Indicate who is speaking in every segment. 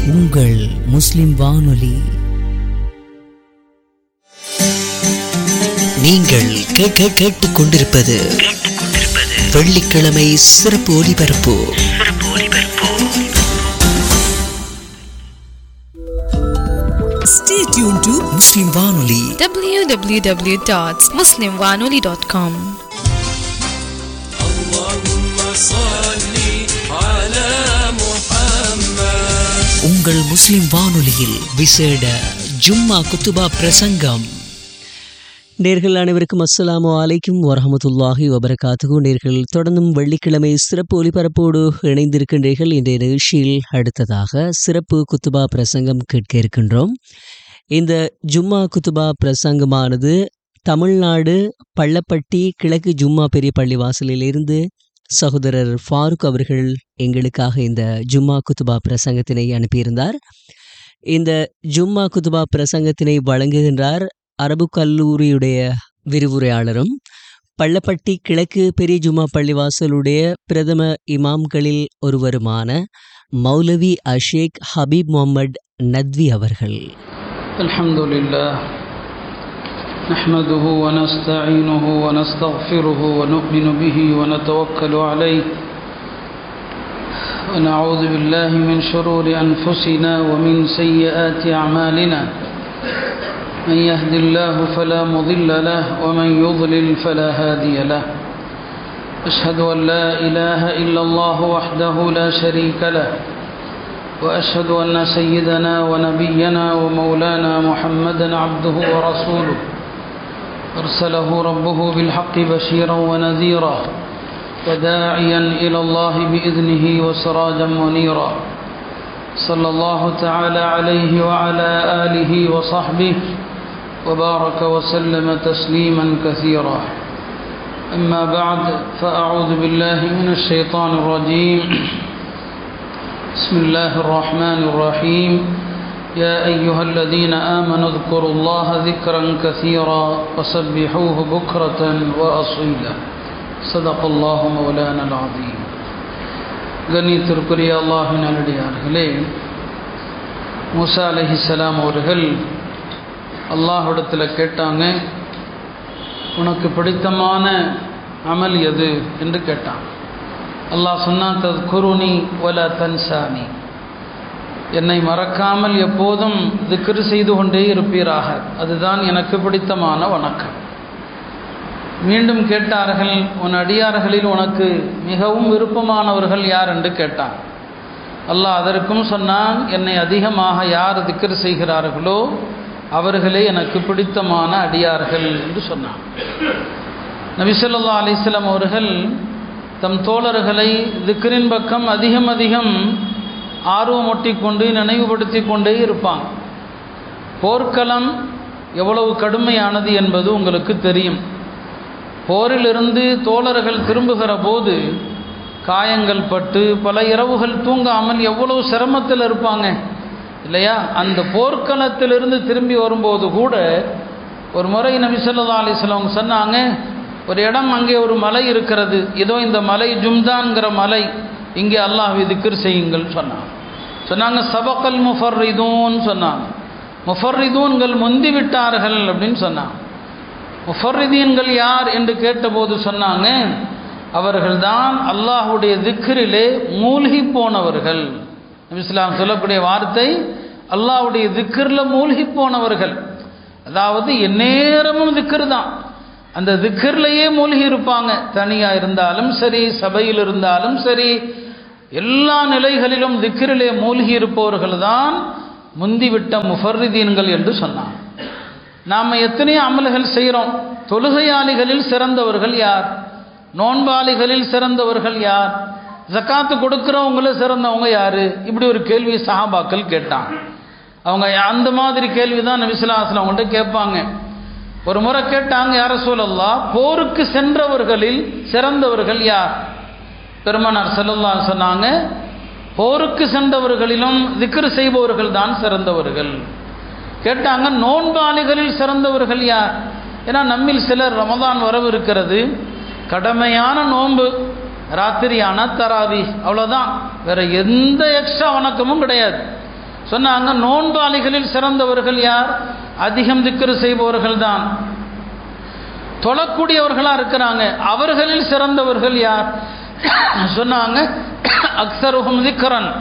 Speaker 1: உங்கள் முஸ்லிம் வானொலி நீங்கள் கேட்க கேட்டுக் கொண்டிருப்பது வெள்ளிக்கிழமை சிறப்பு ஒலிபரப்பு
Speaker 2: Stay tuned to
Speaker 1: முஸ்லிம் வானொலி
Speaker 3: www.muslimwanoli.com
Speaker 1: உங்கள் முஸ்லிம் வானொலியில் விசேட ஜும்மா குத்துபா பிரசங்கம் நேர்கள் அனைவருக்கும் அஸ்ஸலாமு அலைக்கும் வரஹமத்துல்லாஹி வபரகாத்துகு நேர்கள் தொடர்ந்தும் வெள்ளிக்கிழமை சிறப்பு ஒலிபரப்போடு இணைந்திருக்கின்றீர்கள் இன்றைய நிகழ்ச்சியில் அடுத்ததாக சிறப்பு குத்துபா பிரசங்கம் கேட்க இருக்கின்றோம் இந்த ஜும்மா குத்துபா பிரசங்கமானது தமிழ்நாடு பள்ளப்பட்டி கிழக்கு ஜும்மா பெரிய பள்ளிவாசலிலிருந்து சகோதரர் ஃபாரூக் அவர்கள் எங்களுக்காக இந்த ஜும்மா குத்துபா பிரசங்கத்தினை அனுப்பியிருந்தார் இந்த ஜும்மா குத்துபா பிரசங்கத்தினை வழங்குகின்றார் அரபு கல்லூரியுடைய விரிவுரையாளரும் பள்ளப்பட்டி கிழக்கு பெரிய ஜும்மா பள்ளிவாசலுடைய பிரதம இமாம்களில் ஒருவருமான மௌலவி அஷேக் ஹபீப் முகமது நத்வி அவர்கள்
Speaker 4: الحمد لله نحمده ونستعينه ونستغفره ونؤمن به ونتوكل عليه ونعوذ بالله من شرور أنفسنا ومن سيئات أعمالنا من يهد الله فلا مضل له ومن يضلل فلا هادي له أشهد أن لا إله إلا الله وحده لا شريك له واشهد ان سيدنا ونبينا ومولانا محمدا عبده ورسوله ارسله ربه بالحق بشيرا ونذيرا وداعيا الى الله باذنه وسراجا منيرا صلى الله تعالى عليه وعلى اله وصحبه وبارك وسلم تسليما كثيرا اما بعد فاعوذ بالله من الشيطان الرجيم بسم الله الرحمن الرحيم يا أيها الذين آمنوا اذكروا الله ذكرا كثيرا وسبحوه بكرة وأصيلا صدق الله مولانا العظيم கண்ணியத்திற்குரிய அல்லாஹின் நல்லடியார்களே மூசா அலஹிசலாம் அவர்கள் அல்லாஹிடத்தில் கேட்டாங்க உனக்கு பிடித்தமான அமல் எது என்று கேட்டான் அல்லாஹ் சொன்னான் தத் குருணி வல தன்சானி என்னை மறக்காமல் எப்போதும் திக்ரு செய்து கொண்டே இருப்பீராக அதுதான் எனக்கு பிடித்தமான வணக்கம் மீண்டும் கேட்டார்கள் உன் அடியார்களில் உனக்கு மிகவும் விருப்பமானவர்கள் யார் என்று கேட்டான் அல்லாஹ் அதற்கும் சொன்னான் என்னை அதிகமாக யார் திக்ரு செய்கிறார்களோ அவர்களே எனக்கு பிடித்தமான அடியார்கள் என்று சொன்னான் நபிசல்லா அலிஸ்லாம் அவர்கள் தம் தோழர்களை திக்ரின் பக்கம் அதிகம் அதிகம் ஆர்வமூட்டி கொண்டு நினைவுபடுத்தி கொண்டே இருப்பாங்க போர்க்களம் எவ்வளவு கடுமையானது என்பது உங்களுக்கு தெரியும் போரிலிருந்து தோழர்கள் திரும்புகிற போது காயங்கள் பட்டு பல இரவுகள் தூங்காமல் எவ்வளவு சிரமத்தில் இருப்பாங்க இல்லையா அந்த போர்க்களத்திலிருந்து திரும்பி வரும்போது கூட ஒரு முறை நபிசல்லா அலிஸ்லாம் சொன்னாங்க ஒரு இடம் அங்கே ஒரு மலை இருக்கிறது இதோ இந்த மலை ஜும்தான்கிற மலை இங்கே அல்லாஹ் திக்ர் செய்யுங்கள் சொன்னாங்க சொன்னாங்க சபக்கல் முஃபர்ரிதூன் சொன்னாங்க முஃபர்ரிதூன்கள் முந்தி விட்டார்கள் அப்படின்னு சொன்னாங்க முஃபர்ரிதீன்கள் யார் என்று கேட்டபோது சொன்னாங்க அவர்கள்தான் அல்லாஹுடைய திக்ரிலே மூழ்கி போனவர்கள் இஸ்லாம் சொல்லக்கூடிய வார்த்தை அல்லாஹுடைய திக்ரில் மூழ்கி போனவர்கள் அதாவது எந்நேரமும் திக்ரு தான் அந்த திக்கர்லையே மூழ்கி இருப்பாங்க தனியாக இருந்தாலும் சரி சபையில் இருந்தாலும் சரி எல்லா நிலைகளிலும் திக்கிரிலே மூழ்கி இருப்பவர்கள் தான் முந்திவிட்ட முஃபர்ரிதீன்கள் என்று சொன்னான் நாம் எத்தனையோ அமல்கள் செய்கிறோம் தொழுகையாளிகளில் சிறந்தவர்கள் யார் நோன்பாளிகளில் சிறந்தவர்கள் யார் ஜக்காத்து கொடுக்குறவங்கள சிறந்தவங்க யார் இப்படி ஒரு கேள்வி சஹாபாக்கள் கேட்டாங்க அவங்க அந்த மாதிரி கேள்வி தான் நபிசுல்லாஸ்லாம் அவங்கள்ட்ட கேட்பாங்க ஒரு முறை கேட்டாங்க யார சூழல்லா போருக்கு சென்றவர்களில் சிறந்தவர்கள் யார் பெருமனார் செல்லல்லா சொன்னாங்க போருக்கு சென்றவர்களிலும் திக்ரு செய்பவர்கள் தான் சிறந்தவர்கள் கேட்டாங்க நோன்பாளிகளில் சிறந்தவர்கள் யார் ஏன்னா நம்மில் சிலர் ரமதான் வரவு இருக்கிறது கடமையான நோன்பு ராத்திரியான தராவி அவ்வளோதான் வேற எந்த எக்ஸ்ட்ரா வணக்கமும் கிடையாது சொன்னாங்க நோன்பாளிகளில் சிறந்தவர்கள் யார் அதிகம் திக்ரு செய்பவர்கள் தான் தொழக்கூடியவர்களாக இருக்கிறாங்க அவர்களில் சிறந்தவர்கள் யார் சொன்னாங்க அக்சருகும் திக்ரன்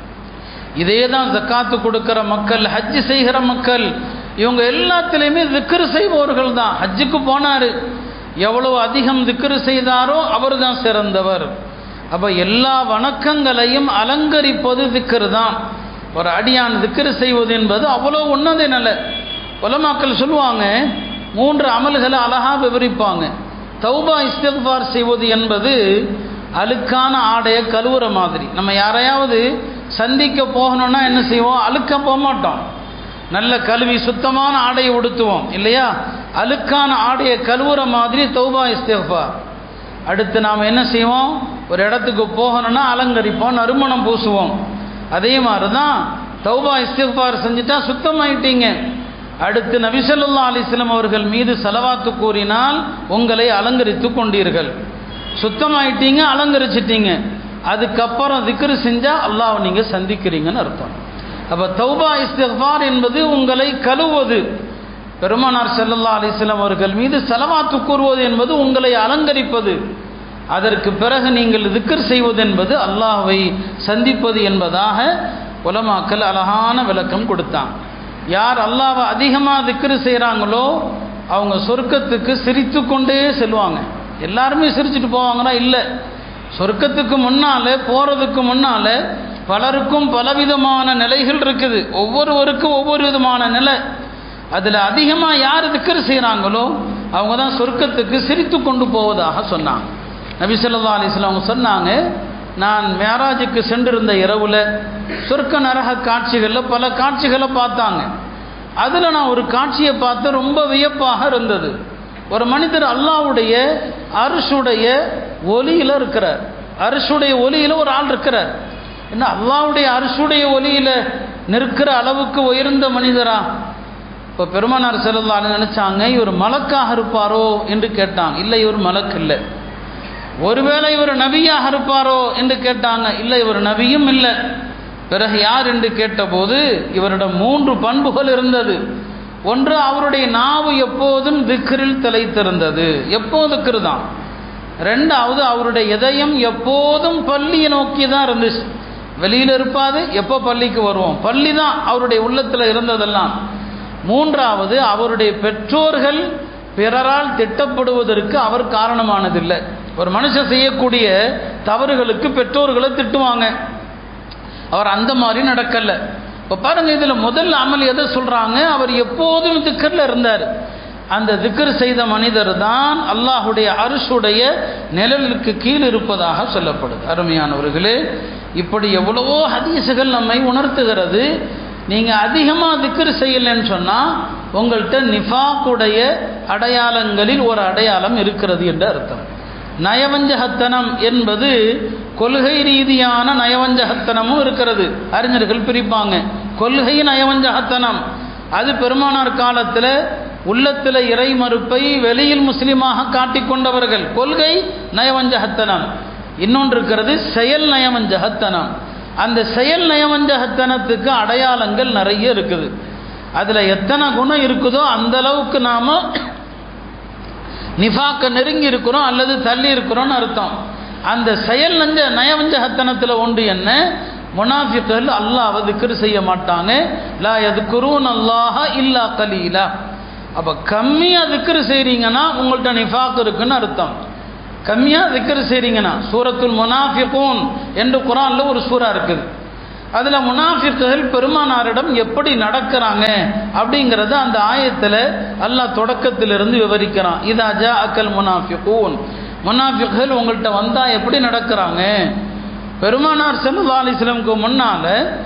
Speaker 4: இதே தான் ஜக்காத்து கொடுக்கிற மக்கள் ஹஜ்ஜு செய்கிற மக்கள் இவங்க எல்லாத்துலேயுமே திக்ரு செய்பவர்கள் தான் ஹஜ்ஜுக்கு போனார் எவ்வளவு அதிகம் திக்ரு செய்தாரோ அவர் தான் சிறந்தவர் அப்போ எல்லா வணக்கங்களையும் அலங்கரிப்பது திக்ரு தான் ஒரு அடியான் திக்ரு செய்வது என்பது அவ்வளோ உன்னதை நல்ல உலமாக்கள் சொல்லுவாங்க மூன்று அமல்களை அழகாக விவரிப்பாங்க தௌபா இஸ்திஃபார் செய்வது என்பது அழுக்கான ஆடையை கழுவுற மாதிரி நம்ம யாரையாவது சந்திக்க போகணும்னா என்ன செய்வோம் அழுக்க போக மாட்டோம் நல்ல கழுவி சுத்தமான ஆடையை உடுத்துவோம் இல்லையா அழுக்கான ஆடையை கழுவுற மாதிரி தௌபா இஸ்திஃபார் அடுத்து நாம் என்ன செய்வோம் ஒரு இடத்துக்கு போகணும்னா அலங்கரிப்போம் நறுமணம் பூசுவோம் அதே மாதிரி தான் தௌபா இஸ்திஃபார் செஞ்சுட்டா சுத்தமாயிட்டீங்க அடுத்து நபிசல்லா அலிஸ்லம் அவர்கள் மீது செலவாத்து கூறினால் உங்களை அலங்கரித்து கொண்டீர்கள் சுத்தமாயிட்டீங்க அலங்கரிச்சிட்டீங்க அதுக்கப்புறம் திக்ரு செஞ்சால் அல்லாஹ் நீங்கள் சந்திக்கிறீங்கன்னு அர்த்தம் அப்போ தௌபா இஸ்திஃபார் என்பது உங்களை கழுவது பெருமானார் செல்லல்லா அலிஸ்லாம் அவர்கள் மீது செலவாத்து கூறுவது என்பது உங்களை அலங்கரிப்பது அதற்கு பிறகு நீங்கள் திக்கர் செய்வது என்பது அல்லாஹ்வை சந்திப்பது என்பதாக உலமாக்கல் அழகான விளக்கம் கொடுத்தான் யார் அல்லாவை அதிகமாக திக்ரு செய்கிறாங்களோ அவங்க சொர்க்கத்துக்கு சிரித்து கொண்டே செல்வாங்க எல்லாருமே சிரிச்சுட்டு போவாங்கன்னா இல்லை சொர்க்கத்துக்கு முன்னால் போகிறதுக்கு முன்னால் பலருக்கும் பலவிதமான நிலைகள் இருக்குது ஒவ்வொருவருக்கும் ஒவ்வொரு விதமான நிலை அதில் அதிகமாக யார் திக்கர் செய்கிறாங்களோ அவங்க தான் சொர்க்கத்துக்கு சிரித்து கொண்டு போவதாக சொன்னாங்க நபி சொல்லா அலிஸ்லாம் அவங்க சொன்னாங்க நான் மேராஜுக்கு சென்றிருந்த இரவில் சொர்க்க நரக காட்சிகளில் பல காட்சிகளை பார்த்தாங்க அதில் நான் ஒரு காட்சியை பார்த்து ரொம்ப வியப்பாக இருந்தது ஒரு மனிதர் அல்லாவுடைய அரிசுடைய ஒலியில் இருக்கிறார் அரிசுடைய ஒலியில் ஒரு ஆள் இருக்கிறார் என்ன அல்லாவுடைய அரிசுடைய ஒலியில் நிற்கிற அளவுக்கு உயர்ந்த மனிதரா இப்போ பெருமானார் செல்லலான்னு நினச்சாங்க இவர் மலக்காக இருப்பாரோ என்று கேட்டாங்க இல்லை இவர் மலக்கு இல்லை ஒருவேளை இவர் நபியாக இருப்பாரோ என்று கேட்டாங்க இல்லை இவர் நபியும் இல்லை பிறகு யார் என்று கேட்டபோது இவரிடம் மூன்று பண்புகள் இருந்தது ஒன்று அவருடைய நாவு எப்போதும் திக்ரில் திளைத்திருந்தது எப்போது திக்ரு தான் ரெண்டாவது அவருடைய இதயம் எப்போதும் பள்ளியை நோக்கி தான் இருந்துச்சு வெளியில் இருப்பாது எப்போ பள்ளிக்கு வருவோம் பள்ளி தான் அவருடைய உள்ளத்தில் இருந்ததெல்லாம் மூன்றாவது அவருடைய பெற்றோர்கள் பிறரால் திட்டப்படுவதற்கு அவர் காரணமானதில்லை ஒரு மனுஷன் செய்யக்கூடிய தவறுகளுக்கு பெற்றோர்களை திட்டுவாங்க அவர் அந்த மாதிரி நடக்கல இப்போ பாருங்க இதில் முதல் அமல் எதை சொல்கிறாங்க அவர் எப்போதும் திக்கரில் இருந்தார் அந்த திக்கர் செய்த மனிதர் தான் அல்லாஹுடைய அரிசுடைய நிழலுக்கு கீழ் இருப்பதாக சொல்லப்படுது அருமையானவர்களே இப்படி எவ்வளவோ ஹதீஸுகள் நம்மை உணர்த்துகிறது நீங்கள் அதிகமாக திக்கர் செய்யலைன்னு சொன்னால் உங்கள்கிட்ட நிஃபாக்குடைய அடையாளங்களில் ஒரு அடையாளம் இருக்கிறது என்று அர்த்தம் நயவஞ்சகத்தனம் என்பது கொள்கை ரீதியான நயவஞ்சகத்தனமும் இருக்கிறது அறிஞர்கள் பிரிப்பாங்க கொள்கை நயவஞ்சகத்தனம் அது பெருமானார் காலத்தில் உள்ளத்தில் இறை மறுப்பை வெளியில் முஸ்லீமாக காட்டிக்கொண்டவர்கள் கொள்கை நயவஞ்சகத்தனம் இன்னொன்று இருக்கிறது செயல் நயவஞ்சகத்தனம் அந்த செயல் நயவஞ்சகத்தனத்துக்கு அடையாளங்கள் நிறைய இருக்குது அதில் எத்தனை குணம் இருக்குதோ அந்த அளவுக்கு நாம் நிஃபாக்க நெருங்கி இருக்கிறோம் அல்லது தள்ளி இருக்கிறோம்னு அர்த்தம் அந்த செயல் நஞ்ச நயவஞ்சகத்தனத்தில் ஒன்று என்ன முனாஃபிக்கள் அல்லாஹ் திக்ரு செய்ய மாட்டாங்க லா எதுக்குருன் அல்லாஹ இல்லா கலீலா அப்போ கம்மியாக திக்ரு செய்கிறீங்கன்னா உங்கள்கிட்ட நிஃபாக் இருக்குன்னு அர்த்தம் கம்மியாக திக்ரு செய்கிறீங்கன்னா சூரத்துல் முனாஃபிகூன் என்று குரானில் ஒரு சூறா இருக்குது அதில் முனாஃபிக்குகள் பெருமானாரிடம் எப்படி நடக்கிறாங்க அப்படிங்கிறத அந்த ஆயத்தில் அல்லாஹ் தொடக்கத்திலிருந்து விவரிக்கிறான் இதா ஜா அக்கல் முனாஃபிகூன் முனாஃபிக்குகள் உங்கள்கிட்ட வந்தால் எப்படி நடக்கிறாங்க பெருமானார் செல்லா அலிஸ்லமுக்கு முன்னால்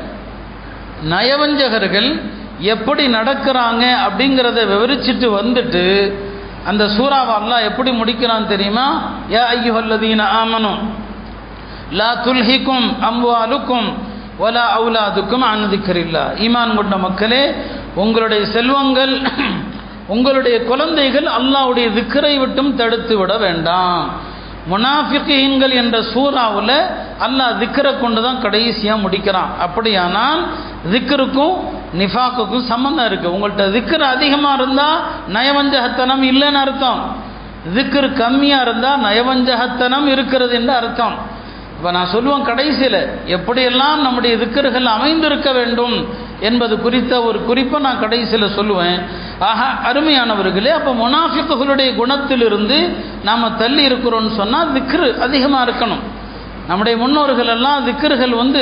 Speaker 4: நயவஞ்சகர்கள் எப்படி நடக்கிறாங்க அப்படிங்கிறத விவரிச்சுட்டு வந்துட்டு அந்த சூறாவை அல்லாஹ் எப்படி முடிக்கிறான் தெரியுமா யா ஐயுஹல்லதீன ஆமனும் லா துல்ஹிக்கும் அம்வாலுக்கும் ஒலா அவுலாதுக்கும் அனுதிக்கரில்லா ஈமான் கொண்ட மக்களே உங்களுடைய செல்வங்கள் உங்களுடைய குழந்தைகள் அல்லாவுடைய திக்கரை விட்டும் தடுத்து விட வேண்டாம் முனாஃபிகீன்கள் என்ற சூறாவில் அல்லாஹ் திக்கரை கொண்டு தான் கடைசியாக முடிக்கிறான் அப்படியானால் திக்கருக்கும் நிஃபாக்குக்கும் சம்மந்தம் இருக்குது உங்கள்கிட்ட திக்கர் அதிகமாக இருந்தால் நயவஞ்சகத்தனம் இல்லைன்னு அர்த்தம் திக்கர் கம்மியாக இருந்தால் நயவஞ்சகத்தனம் இருக்கிறது என்று அர்த்தம் இப்போ நான் சொல்லுவேன் கடைசியில் எப்படியெல்லாம் நம்முடைய திக்கர்கள் அமைந்திருக்க வேண்டும் என்பது குறித்த ஒரு குறிப்பை நான் கடைசியில் சொல்லுவேன் ஆக அருமையானவர்களே அப்போ முனாஃபிக்குகளுடைய குணத்திலிருந்து நாம் தள்ளி இருக்கிறோம்னு சொன்னால் திக்ரு அதிகமாக இருக்கணும் நம்முடைய முன்னோர்கள் எல்லாம் திக்கர்கள் வந்து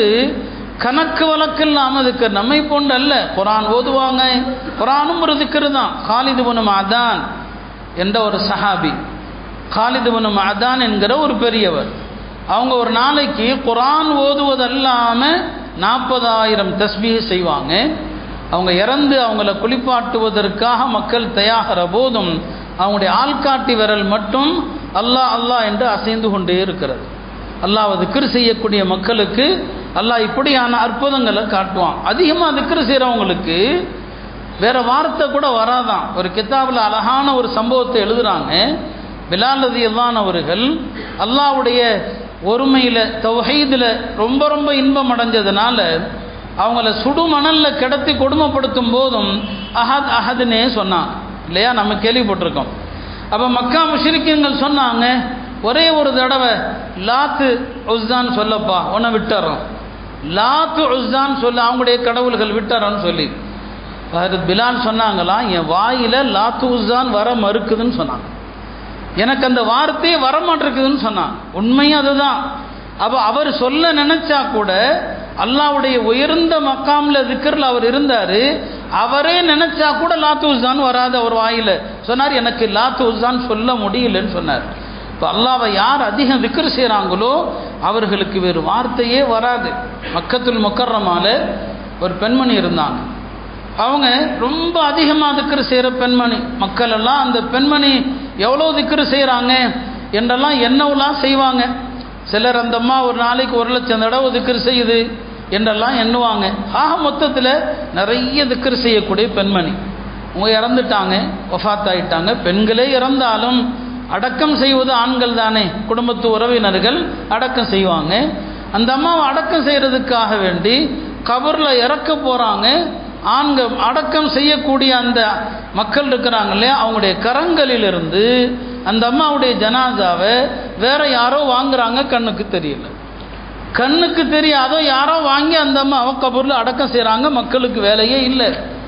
Speaker 4: கணக்கு வழக்கு இல்லாமல் திக்கர் நம்மை போன்று அல்ல குரான் ஓதுவாங்க குரானும் ஒரு திக்கரு தான் காலிது பனும் அதான் என்ற ஒரு சஹாபி காலிது பனும் அதான் என்கிற ஒரு பெரியவர் அவங்க ஒரு நாளைக்கு குரான் ஓதுவதல்லாமல் நாற்பதாயிரம் தஸ்பீக செய்வாங்க அவங்க இறந்து அவங்கள குளிப்பாட்டுவதற்காக மக்கள் தயாகிற போதும் அவங்களுடைய ஆள்காட்டி விரல் மட்டும் அல்லாஹ் அல்லாஹ் என்று அசைந்து கொண்டே இருக்கிறது அல்லாஹ் திக்ரு செய்யக்கூடிய மக்களுக்கு அல்லாஹ் இப்படியான அற்புதங்களை காட்டுவான் அதிகமாக திக்ரு செய்கிறவங்களுக்கு வேற வார்த்தை கூட வராதான் ஒரு கித்தாபில் அழகான ஒரு சம்பவத்தை எழுதுறாங்க பிலால் ரதியல்லான் அவர்கள் அல்லாவுடைய ஒருமையில் தௌஹீதில் ரொம்ப ரொம்ப இன்பம் அடைஞ்சதுனால அவங்கள சுடு மணலில் கிடத்தி கொடுமைப்படுத்தும் போதும் அஹத் அஹதுன்னே சொன்னாங்க இல்லையா நம்ம கேள்விப்பட்டிருக்கோம் அப்போ மக்கா முஷிரிக்கங்கள் சொன்னாங்க ஒரே ஒரு தடவை லாத்து உஸ்தான் சொல்லப்பா உன்னை விட்டுறோம் லாத்து உஸ்தான் சொல்ல அவங்களுடைய கடவுள்கள் விட்டுறோன்னு சொல்லி அது பிலால் சொன்னாங்களாம் என் வாயில் லாத்து உஸ்தான் வர மறுக்குதுன்னு சொன்னாங்க எனக்கு அந்த வார்த்தையே வரமாட்டிருக்குதுன்னு சொன்னான் உண்மையும் அதுதான் அப்போ அவர் சொல்ல நினைச்சா கூட அல்லாவுடைய உயர்ந்த மக்காமில் திக்கரில் அவர் இருந்தார் அவரே நினைச்சா கூட லாத்து உஸ்தான் வராது அவர் வாயில் சொன்னார் எனக்கு லாத்து உஸ்தான் சொல்ல முடியலன்னு சொன்னார் இப்போ அல்லாவை யார் அதிகம் திக்கர் செய்கிறாங்களோ அவர்களுக்கு வேறு வார்த்தையே வராது மக்கத்துல் முக்கர்றமால ஒரு பெண்மணி இருந்தாங்க அவங்க ரொம்ப அதிகமாக திக்ரு செய்கிற பெண்மணி மக்கள் எல்லாம் அந்த பெண்மணி எவ்வளோ திக்ரு செய்கிறாங்க என்றெல்லாம் என்னவெல்லாம் செய்வாங்க சிலர் அந்த அம்மா ஒரு நாளைக்கு ஒரு லட்சம் தடவை திக்ரு செய்யுது என்றெல்லாம் எண்ணுவாங்க ஆக மொத்தத்தில் நிறைய திக்ரு செய்யக்கூடிய பெண்மணி அவங்க இறந்துட்டாங்க ஒஃபாத் ஆயிட்டாங்க பெண்களே இறந்தாலும் அடக்கம் செய்வது ஆண்கள் தானே குடும்பத்து உறவினர்கள் அடக்கம் செய்வாங்க அந்த அம்மாவை அடக்கம் செய்கிறதுக்காக வேண்டி கபரில் இறக்க போகிறாங்க ஆண்கள் அடக்கம் செய்யக்கூடிய அந்த மக்கள் இருக்கிறாங்க இல்லையா அவங்களுடைய கரங்களிலிருந்து அந்த அம்மாவுடைய ஜனாதாவை வேற யாரோ வாங்குறாங்க கண்ணுக்கு தெரியல கண்ணுக்கு தெரியாதோ யாரோ வாங்கி அந்த அம்மாவை கபூரில் அடக்கம் செய்கிறாங்க மக்களுக்கு வேலையே இல்லை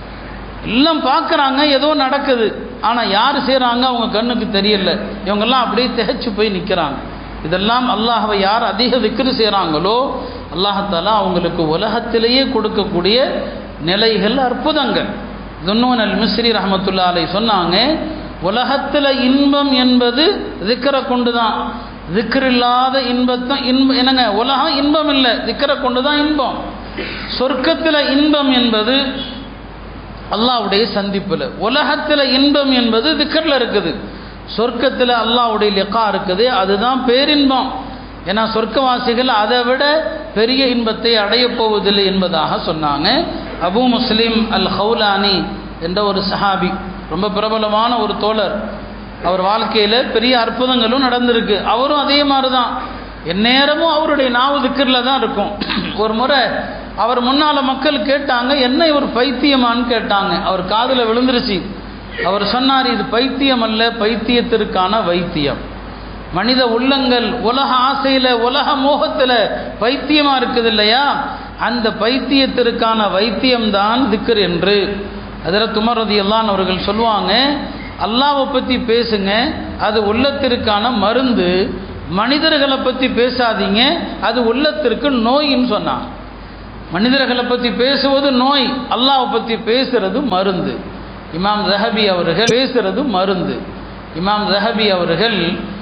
Speaker 4: எல்லாம் பார்க்குறாங்க ஏதோ நடக்குது ஆனால் யார் செய்கிறாங்க அவங்க கண்ணுக்கு தெரியல இவங்கெல்லாம் அப்படியே திகைச்சு போய் நிற்கிறாங்க இதெல்லாம் அல்லாஹவை யார் அதிக விக்கிரி செய்கிறாங்களோ அல்லாஹாலா அவங்களுக்கு உலகத்திலேயே கொடுக்கக்கூடிய நிலைகள் அற்புதங்கள் துன்னூன் அல் மிஸ்ரி ரஹமத்துல்லா அலை சொன்னாங்க உலகத்தில் இன்பம் என்பது திக்கரை கொண்டு தான் திக்கர் இல்லாத இன்பத்தை இன்பம் என்னங்க உலகம் இன்பம் இல்லை திக்கரை கொண்டு தான் இன்பம் சொர்க்கத்தில் இன்பம் என்பது அல்லாவுடைய சந்திப்பில் உலகத்தில் இன்பம் என்பது திக்கரில் இருக்குது சொர்க்கத்தில் அல்லாவுடைய லெக்கா இருக்குது அதுதான் பேரின்பம் ஏன்னா சொர்க்கவாசிகள் அதை விட பெரிய இன்பத்தை அடையப் போவதில்லை என்பதாக சொன்னாங்க அபு முஸ்லீம் அல் ஹவுலானி என்ற ஒரு சஹாபி ரொம்ப பிரபலமான ஒரு தோழர் அவர் வாழ்க்கையில் பெரிய அற்புதங்களும் நடந்திருக்கு அவரும் அதே மாதிரி தான் எந்நேரமும் அவருடைய நாவு திக்கரில் தான் இருக்கும் ஒரு முறை அவர் முன்னால் மக்கள் கேட்டாங்க என்ன இவர் பைத்தியமான்னு கேட்டாங்க அவர் காதில் விழுந்துருச்சு அவர் சொன்னார் இது பைத்தியம் அல்ல பைத்தியத்திற்கான வைத்தியம் மனித உள்ளங்கள் உலக ஆசையில் உலக மோகத்தில் பைத்தியமாக இருக்குது இல்லையா அந்த பைத்தியத்திற்கான வைத்தியம்தான் திக்கர் என்று அதில் துமரதி எல்லாம் அவர்கள் சொல்லுவாங்க அல்லாவை பற்றி பேசுங்க அது உள்ளத்திற்கான மருந்து மனிதர்களை பற்றி பேசாதீங்க அது உள்ளத்திற்கு நோயின்னு சொன்னாங்க மனிதர்களை பற்றி பேசுவது நோய் அல்லாவை பற்றி பேசுறது மருந்து இமாம் ஜஹபி அவர்கள் பேசுறது மருந்து இமாம் ஜஹபி அவர்கள்